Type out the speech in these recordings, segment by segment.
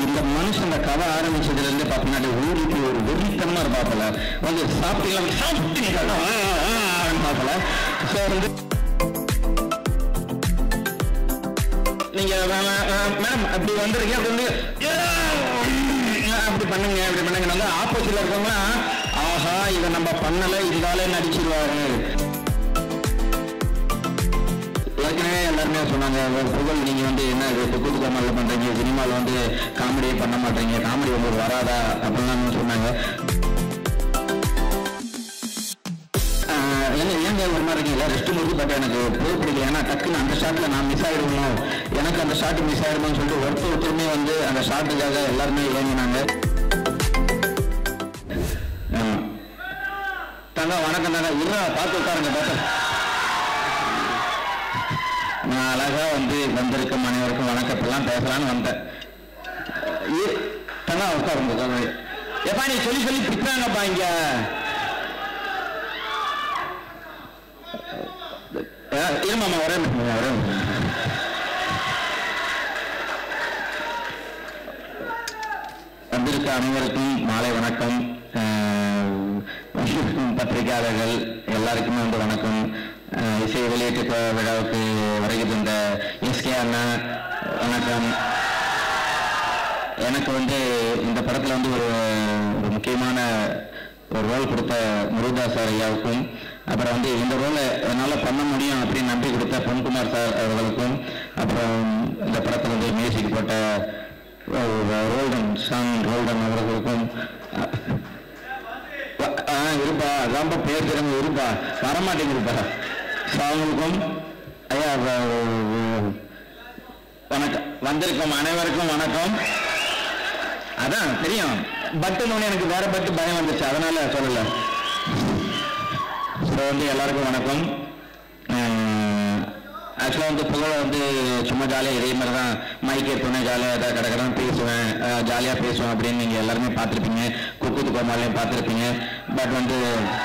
இந்த மனுஷன் இந்த கதை ஆரம்பிச்சதுல இருந்து பார்த்தீங்கன்னா ஊருக்கு ஒரு வெறித்தனமா இருப்பாப்புல வந்து சாப்பிட்டீங்களா சாப்பிட்டீங்களா பார்க்கல ஸோ வந்து நீங்க மேடம் அப்படி வந்துருக்கீங்க அப்படி வந்து "Yeah, அப்படி பண்ணுங்க அப்படி பண்ணுங்க வந்து ஆப்போசிட்ல இருக்கவங்க ஆஹா இதை நம்ம பண்ணல இருந்தாலே நடிச்சிருவாரு ஏற்கனவே எல்லாருமே சொன்னாங்க "ஒரு புகழ் நீங்க வந்து என்ன இது குத்து கமல்ல பண்றீங்க சினிமாவில் வந்து காமெடியே பண்ண மாட்டீங்க காமெடி உங்களுக்கு வராதா அப்படின்லாம் சொன்னாங்க ஆஹ் என்ன ஏங்க ஒரு மாதிரி இருக்கீங்களா ரெஸ்ட் முடிச்சு பட் எனக்கு போக பிடிக்கல ஏன்னா டக்குன்னு அந்த ஷாட்ல நான் மிஸ் ஆயிடுவோம் எனக்கு அந்த ஷாட் மிஸ் ஆயிடுமோன்னு சொல்லிட்டு ஒருத்தர் ஒருத்தருமே வந்து அந்த ஷாட்டுக்காக எல்லாருமே ஏங்கினாங்க ஆமா. தங்க வணக்கம் தாங்க இல்ல பார்த்து உட்காருங்க பார்த்து நான் அழகா வந்து வந்திருக்கும் அனைவருக்கும் வணக்கத்தெல்லாம் பேசலாம்னு வந்தேன் இ- தங்க உட்காருங்க உட்காருங்க. எப்பா நீ சொல்லி சொல்லி பிடிச்சாங்கப்பா இங்க இருமாமா ஒரே நிமிஷம் ஒரே நிமிஷம். வந்திருக்க அனைவருக்கும் மாலை வணக்கம் அஹ், பத்திரிகையாளர்கள் எல்லாருக்குமே வந்து வணக்கம் அஹ், இசை வெளியீட்டு க- விழாவுக்கு வருகை தந்த எஸ்கே அண்ணா வணக்கம் எனக்கு வந்து இந்த படத்துல வந்து ஒரு ஒரு முக்கியமான ஒரு ரோல் கொடுத்த முருகதாஸ் சார் ஐயாவுக்கும் அப்புறம் வந்து இந்த ரோலை என்னால் பண்ண முடியும் அப்படின்னு நம்பி கொடுத்த பொன்குமார் சார் அவர்களுக்கும் அப்புறம் இந்த படத்தில் வந்து மியூசிக் போட்ட அஹ், ரோல்டன் சாங் ரோல்டன் அவர்களுக்கும் அஹ், வ- ஆ இருப்பா அதான்ப்பா பேர் தெரிஞ்சு இருப்பா வரமாட்டேங்குதுப்பா ஸோ அவங்களுக்கும் ஐயா வ- வ- வணக்கம் வந்திருக்கும் அனைவருக்கும் வணக்கம் அதான் தெரியும் பட்டுன்னு எனக்கு வேற பட்டு பயம் வந்துச்சு அதனால சொல்லல ஸோ வந்து எல்லாருக்கும் வணக்கம் ஆக்சுவலாக வந்து புகழ வந்து சும்மா ஜாலியாக இதே மாதிரி தான் மைக் எடுத்தோன்னே ஜாலியாக ஏதாவது கடை கடன் பேசுவேன் ஜாலியாக பேசுவேன் அப்படின்னு நீங்கள் எல்லாருமே பார்த்துருப்பீங்க குக்குத்து கோமாலையும் பார்த்துருப்பீங்க பட் வந்து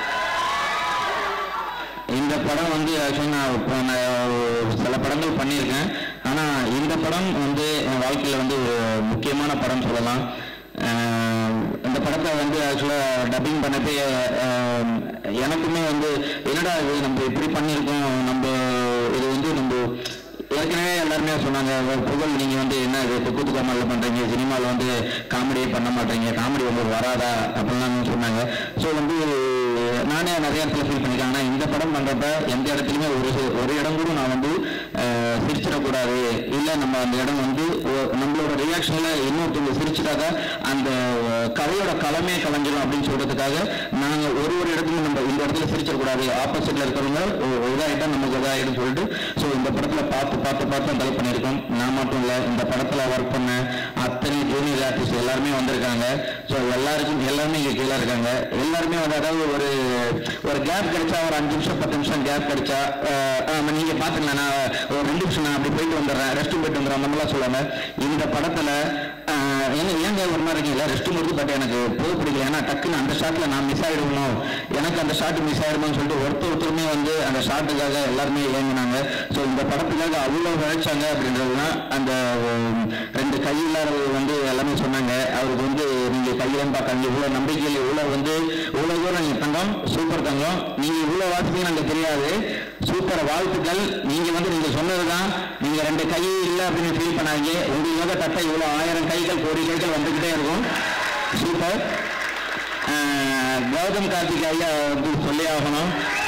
இந்த படம் வந்து ஆக்சுவலாக நான் இப்போ நான் சில படங்கள் பண்ணியிருக்கேன் ஆனால் இந்த படம் வந்து என் வாழ்க்கையில் வந்து ஒரு முக்கியமான படம் சொல்லலாம் அஹ் இந்த படத்தை வந்து ஆக்சுவலாக டப்பிங் பண்ணப்பே அஹ் எனக்குமே வந்து என்னடா இது நம்ம இப்படி பண்ணியிருக்கோம் நம்ம இது வந்து நம்ம ஏற்கனவே எல்லாருமே சொன்னாங்க "ஒரு புகழ் நீங்க வந்து என்ன இது குத்து கமல்ல பண்றீங்க சினிமாவில் வந்து காமெடியே பண்ண மாட்டீங்க காமெடி உங்களுக்கு வராதா அப்படிலாம் சொன்னாங்க ஸோ வந்து நானே நிறைய இடத்துல ஃபீல் பண்ணியிருக்கேன் ஆனால் இந்த படம் பண்றப்ப எந்த இடத்துலையுமே ஒரு சி- ஒரு இடம் கூட நான் வந்து அஹ், சிரிச்சிடக்கூடாது இல்லை நம்ம அந்த இடம் வந்து ஒ- நம்மளோட ரியாக்ஷன்ல இன்னொருத்தவங்க சிரிச்சிட்டாக்க அந்த அஹ், கதையோட களமே கலைஞ்சிடும் அப்படின்னு சொல்றதுக்காக நாங்க ஒரு ஒரு இடத்துலையும் நம்ம இந்த இடத்துல சிரிச்சிடக்கூடாது ஆப்போசிட்ல இருக்கிறவங்க ஒ- இதாயிட்டா நமக்கு இதாயிடும் சொல்லிட்டு ஸோ இந்த படத்துல பார்த்து பார்த்து பார்த்து தலை பண்ணியிருக்கோம் நான் மட்டும் இல்லை இந்த படத்துல ஒர்க் பண்ண அத்தனை ஜூனியர் ஆர்டிஸ்ட் எல்லாருமே வந்திருக்காங்க ஸோ எல்லாருக்கும் எல்லாருமே இங்க கீழே இருக்காங்க எல்லாருமே வந்து அதாவது ஒரு ஒரு கேப் கிடைச்சா ஒரு அஞ்சு நிமிஷம் பத்து நிமிஷம் கேப் கிடைச்சா அஹ், ஆமா, நீங்க பாத்துக்கலாம் நான் ஒரு ரெண்டு நிமிஷம் நான் அப்படி போயிட்டு வந்துடுறேன் ரெஸ்ட் போயிட்டு வந்துடுறேன் அந்த மாதிரிலாம் சொல்லாம இந்த படத்துல அஹ், ஏங்க ஏங்க ஒரு மாதிரி இருக்கீங்களா ரெஸ்ட் முடிச்சு பட் எனக்கு போக பிடிக்கல ஏன்னா டக்குன்னு அந்த ஷாட்ல நான் மிஸ் ஆயிடுவோம் எனக்கு அந்த ஷாட் மிஸ் ஆயிடுமோன்னு சொல்லிட்டு ஒருத்தர் ஒருத்தருமே வந்து அந்த ஷாட்டுக்காக எல்லாருமே ஏங்கினாங்க ஸோ இந்த படத்துக்காக அவ்வளோ உழைச்சாங்க அப்படின்றது தான் அந்த உம், ரெண்டு கையில்லாதவங்க வந்து எல்லாமே சொன்னாங்க அவருக்கு வந்து நீங்க கையிலன்னு பார்க்காங்க இவ்வளோ நம்பிக்கையில் இவ்வளோ வந்து இவ்வளோ தூரம் நீங்க தங்கம் சூப்பர் தங்கம் நீங்க இவ்வளோ வாசிப்பீங்க எனக்கு தெரியாது சூப்பர் வாழ்த்துக்கள் நீங்க வந்து நீங்க சொன்னதுதான் நீங்க ரெண்டு கை இல்லை அப்படின்னு ஃபீல் பண்ணாங்க உங்களுக்காக தட்ட இவ்வளோ ஆயிரம் கைகள் கோடி கைகள் வந்துகிட்டே இருக்கும் சூப்பர் ஆஹ், கௌதம் கார்த்திக் ஐயா வந்து சொல்லி ஆகணும்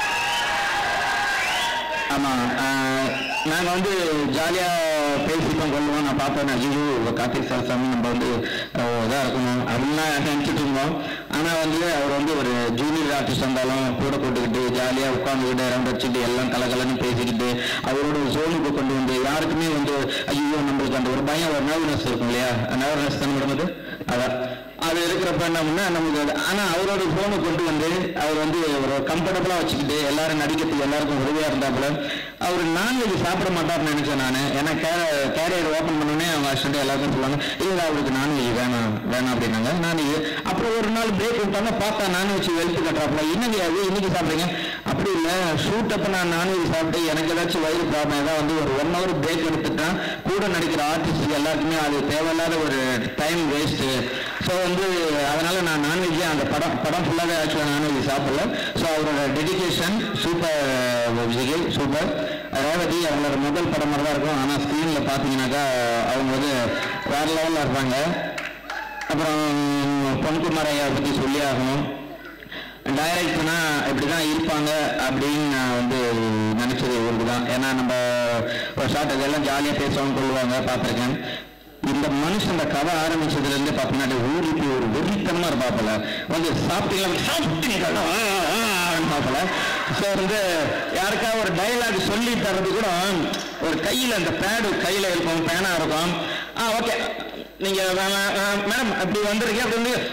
ஆமா ஆஹ், நாங்க வந்து ஜாலியா பேசிப்போம் கொள்வோம் நான் பார்த்தேன் ஐயோ கார்த்திக் சார் சாமி நம்ம வந்து அஹ், இதா இருக்கணும் அப்படின்லாம் நினைச்சிட்டு இருந்தோம் ஆனா வந்து அவர் வந்து ஒரு ஜூனியர் ஆர்டிஸ்ட் வந்தாலும் கூட போட்டுக்கிட்டு ஜாலியா உட்காந்துக்கிட்டு ரவுண்ட் வச்சுட்டு எல்லாம் கலகலன்னு பேசிக்கிட்டு அவரோட சோனுக்கு கொண்டு வந்து யாருக்குமே வந்து ஐயோ நம்மளுக்கு அந்த ஒரு பயம் ஒரு நர்வனஸ் இருக்கும் இல்லையா நர்வனஸ் தானே மேடம் அது அதான் அது இருக்கிறப்ப என்ன பண்ணா நமக்கு அது- ஆனா அவரோட போனை கொண்டு வந்து அவர் வந்து ஒரு கம்ஃபர்டபுளா வச்சுக்கிட்டு எல்லாரும் நடிக்கிறதுக்கு எல்லாருக்கும் உதவியா இருந்தாப்புல அவர் நான்வெஜ் சாப்பிட மாட்டார்னு நினைச்சேன் நான் ஏன்னா கேரியர் ஓபன் பண்ணோடனே அவங்க அசிஸ்டன்ட் எல்லாரும் எல்லாருக்கும் சொல்லுவாங்க இல்லை அவருக்கு நான்வெஜ் வேணாம் வேணாம் அப்படின்னாங்க நான்வெஜ் அப்புறம் ஒரு நாள் பிரேக் விட்டாங்க பார்த்தா நான்வெஜ் வெளுத்து கட்டுறாப்புல என்னங்க அது இன்னைக்கு சாப்பிடுங்க அப்படி இல்லை ஷூட் அப்போ நான் நான்வெஜ் சாப்பிட்டு எனக்கு ஏதாச்சும் வயிறு ப்ராப்ளம் ஏதாவது வந்து ஒரு ஒன் ஹவர் பிரேக் எடுத்துட்டா கூட நடிக்கிற ஆர்டிஸ்ட் எல்லாருக்குமே அது தேவையில்லாத ஒரு டைம் வேஸ்ட்டு ஸோ வந்து அதனால நான் நான்வெஜ் அந்த படம் படம் ஃபுல்லாகவே ஆக்சுவலாக நான்வெஜ் சாப்பிடல ஸோ அவரோட dedication super Vijay super Revathi அவங்களோட முதல் படம் மாதிரி தான் இருக்கும் ஆனால் ஸ்க்ரீனில் பார்த்தீங்கன்னாக்கா அவங்க வந்து வேற லெவலில் இருப்பாங்க அப்புறம் பொன்குமார் ஐயா பற்றி சொல்லி ஆகணும் டைரக்ட்னா இப்படி தான் இருப்பாங்க அப்படின்னு நான் வந்து நினச்சது இவருக்கு தான் ஏன்னா நம்ம ஒரு ஷார்ட் அதெல்லாம் ஜாலியாக பேசுவாங்க கொள்வாங்க பார்த்துருக்கேன் இந்த மனுஷன் இந்த கதை ஆரம்பிச்சதுலேருந்து பார்த்தீங்கன்னா ஊருக்கு ஒரு வெறித்தனமாக இருப்பாப்புல வந்து சாப்பிட்டீங்களா சாப்பிட்டீங்களா பார்ப்பல ஸோ வந்து யாருக்காவது ஒரு டைலாக் சொல்லி தர்றது கூட ஒரு கையில் அந்த பேடு கையில் இருக்கும் பேனா இருக்கும் ஆ ஓகே நீங்கள் மேடம் அப்படி வந்திருக்கீங்க அப்படி வந்து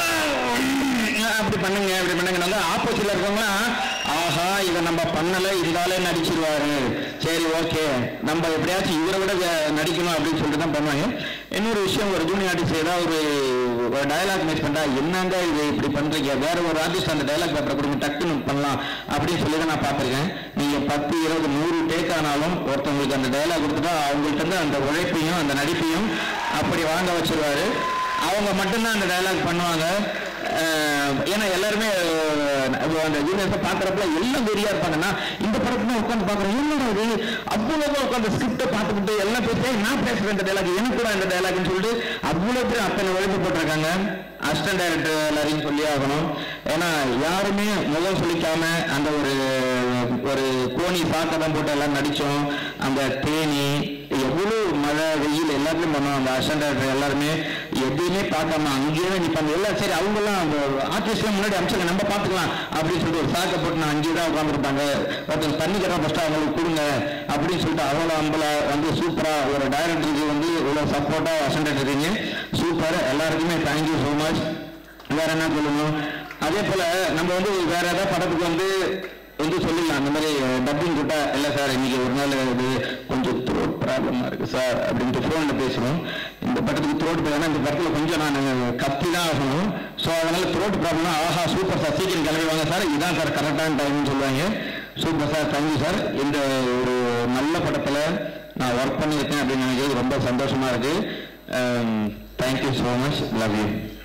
"ஆ, அப்படி பண்ணுங்க அப்படி பண்ணுங்க வந்து ஆப்போசிட்ல இருக்கவங்களாம் ஆஹா இதை நம்ம பண்ணல இருந்தாலே நடிச்சிருவாரு சரி ஓகே நம்ம எப்படியாச்சும் இவரை விட வே- நடிக்கணும் அப்படின்னு சொல்லிட்டு தான் பண்ணுவாங்க இன்னொரு விஷயம் ஒரு ஜூனியர் ஆர்டிஸ்ட் ஏதாவது ஒரு ஒரு டயலாக் மேட்ச் பண்ணா என்னங்க இது இப்படி பண்றீங்க வேற ஒரு ஆர்டிஸ்ட் அந்த டயலாக் பேப்பரை கொடுங்க டக்குன்னு பண்ணலாம் அப்படின்னு சொல்லி தான் நான் பார்த்திருக்கேன் நீங்க பத்து இருபது நூறு டேக் ஆனாலும் ஒருத்தவங்களுக்கு அந்த டயலாக் கொடுத்துட்டா அவங்கள்ட்ட இருந்து அந்த உழைப்பையும் அந்த நடிப்பையும் அப்படி வாங்க வச்சிருவாரு அவங்க மட்டும்தான் அந்த டயலாக் பண்ணுவாங்க அஹ் ஏன்னா எல்லாருமே அஹ் அந்த ஜூனியர்ஸை பார்க்குறப்ப எல்லாம் வெறியா இருப்பாங்கன்னா இந்த படத்துல உட்காந்து பார்க்குறோம் என்னடா இது அவ்வளோ உட்காந்து ஸ்கிரிப்டை பார்த்துக்கிட்டு எல்லாம் பேசி நான் பேசுகிறேன் இந்த டைலாக் எனக்கு கூட இந்த டைலாக்னு சொல்லிட்டு அவ்வளோ பேர் அத்தனை உழைப்பு போட்டிருக்காங்க அசிஸ்டன்ட் டைரக்டர் எல்லாரையும் சொல்லி ஆகணும் ஏன்னா யாருமே முகம் சொல்லிக்காம அந்த ஒரு ஒரு கோணி சாக்கதான் போட்டு எல்லாம் நடிச்சோம் அந்த தேனி எவ்வளவு மழை வெயில் எல்லாத்துலயும் பண்ணோம் அந்த அசிஸ்டன்ட் டைரக்டர் எல்லாருமே எதையுமே பார்க்காம அங்கேயே நிற்பாங்க எல்லாம் சரி அவங்கெல்லாம் ஆர்டிஸ்ட்லாம் முன்னாடி அமிச்சாங்க நம்ம பார்த்துக்கலாம் அப்படின்னு சொல்லிட்டு ஒரு சாக்கை போட்டு நான் அங்கேயே தான் உட்காந்துருப்பாங்க ஒருத்தர் தண்ணி கட்டுறா ஃபஸ்ட்டு அவங்களுக்கு கொடுங்க அப்படின்னு சொல்லிட்டு அவ்வளோ அம்பல வந்து சூப்பராக ஒரு டைரக்டருக்கு வந்து இவ்வளோ சப்போர்ட்டாக அசிஸ்டன்ட் இருக்கீங்க சூப்பர் எல்லாருக்குமே தேங்க்யூ ஸோ மச் வேற என்ன சொல்லணும் அதே போல நம்ம வந்து வேற ஏதாவது படத்துக்கு வந்து வந்து சொல்லிடலாம் அந்த மாதிரி டப்பிங் கிட்ட இல்லை சார் இன்னைக்கு ஒரு நாள் இது கொஞ்சம் த்ரோட் ப்ராப்ளமாக இருக்கு சார் அப்படின்ட்டு ஃபோனில் பேசுவோம் இந்த படத்துக்கு த்ரோட் ஏன்னா இந்த படத்தில் கொஞ்சம் நான் கத்தி தான் ஆகணும் ஸோ அதனால த்ரோட் ப்ராப்ளம்னா ஆஹா சூப்பர் சார் சீக்கிரம் கிளம்பி வாங்க சார் இதான் சார் கரெக்டான டைம்னு சொல்லுவாங்க சூப்பர் சார் தேங்க்யூ சார் இந்த ஒரு நல்ல படத்தில் நான் ஒர்க் பண்ணியிருக்கேன் அப்படின்னு நினைக்கிறது ரொம்ப சந்தோஷமா இருக்கு thank you so much love you